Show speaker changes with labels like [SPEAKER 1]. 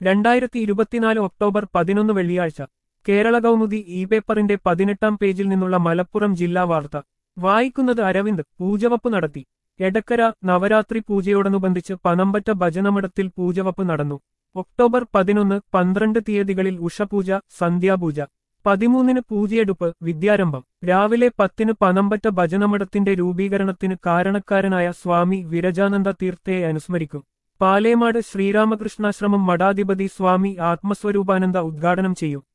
[SPEAKER 1] രണ്ടായിരത്തി ഇരുപത്തിനാല് ഒക്ടോബർ പതിനൊന്ന് വെള്ളിയാഴ്ച കേരള കൗമുദി ഇ പേപ്പറിന്റെ പതിനെട്ടാം പേജിൽ നിന്നുള്ള മലപ്പുറം ജില്ലാ വാർത്ത വായിക്കുന്നത് അരവിന്ദ് പൂജവപ്പ് നടത്തി എടക്കര നവരാത്രി പൂജയോടനുബന്ധിച്ച് പനമ്പറ്റ ഭജനമഠത്തിൽ പൂജവപ്പ് നടന്നു ഒക്ടോബർ പതിനൊന്ന് പന്ത്രണ്ട് തീയതികളിൽ ഉഷപൂജ സന്ധ്യാപൂജ പതിമൂന്നിന് പൂജയെടുപ്പ് വിദ്യാരംഭം രാവിലെ പത്തിന് പനമ്പറ്റ ഭജനമഠത്തിന്റെ രൂപീകരണത്തിന് കാരണക്കാരനായ സ്വാമി വിരജാനന്ദ തീർത്ഥയെ അനുസ്മരിക്കും പാലേമാട് ശ്രീരാമകൃഷ്ണാശ്രമം മഠാധിപതി സ്വാമി ആത്മസ്വരൂപാനന്ദ ഉദ്ഘാടനം ചെയ്യും